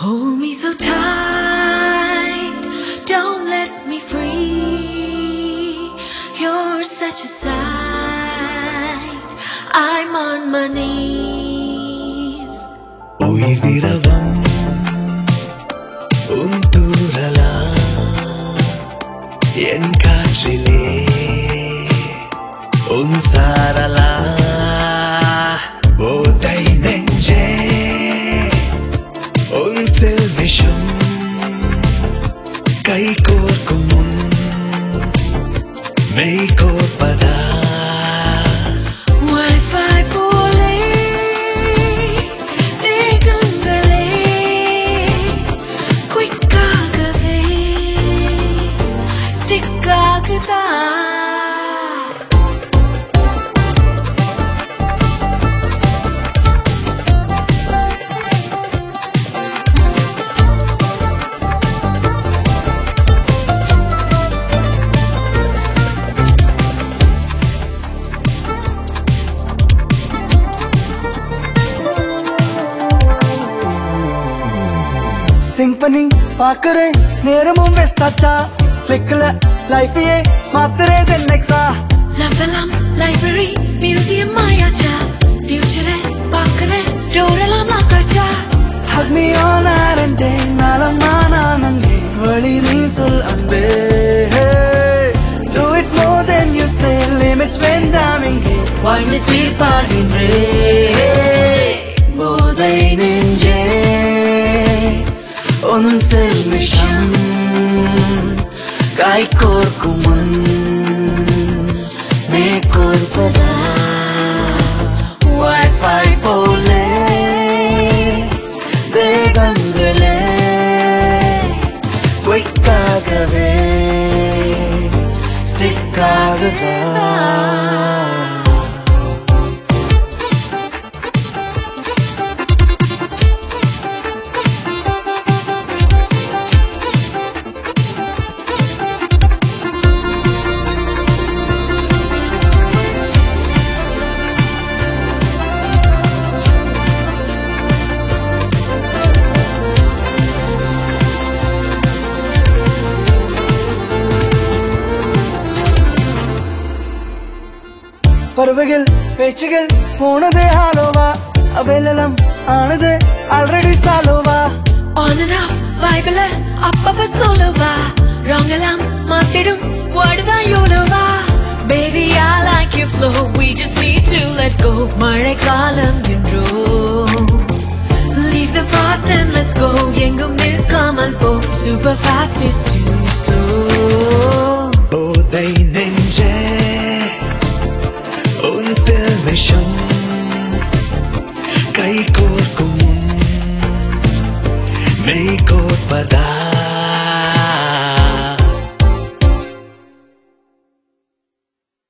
Hold me so tight, don't let me free. You're such a sight, I'm on my knees. உயிர் திரவம் உன் தூரலா என் காற்றிலே உன் சாரலா போதை நெஞ்சே உன் செல்விஷம் கை கோர்க்கும் முன் மெய் கோர்ப்பதா Wi-Fi போலே தேகங்களே குயிக்காகவே ஸ்டிக்காகுதா திங்க் பண்ணி பாக்குறேன் நேரமும் வேஸ்ட் ஆச்சா கிளிக்ல லைஃபையே மாத்துறே தென்னெக்ஸா லவலாம் லைப்ரரி மியூசியம் மாயாச்சா ஃபியூச்சரை பார்க்குற டோரெல்லாம் லாக்காச்சா Hug me all night and day நாளம்மா நான் அங்கே வழி நீ சொல் அன்பே Hey, Do it more than you say limits வேண்டாம் இங்கே வாழ்ந்து தீர்ப்பாகின்றே போதை நெஞ்சே உன் செல்மிஷம் கை கோர்க்கும் முன் மே கோர்ப்பதா Wi-Fi போலே தேகங்களே குயிக்காகவே ஸ்டிக்காகதா பறவைகள் பேச்சுகள் போனதே ஹாலோவா அவைலெல்லாம் ஆனது ஆல்ரெடி சாலோவா ஆன் அண்ட் ஆஃப் வைபிள அப்பப்ப சொல்லுவா ராங்கெல்லாம் மாத்திடும் வாடுதான் யோலுவா Baby, I like your flow. We just need to let go. மழை காலம் என்றோ Leave the past and let's go. எங்கும் நிற்காமல் போ. Super fast is too slow. போதை நெஞ்சே உன் செல்விஷம் கை கோர்க்கும் முன் மெய் கோர்ப்பதா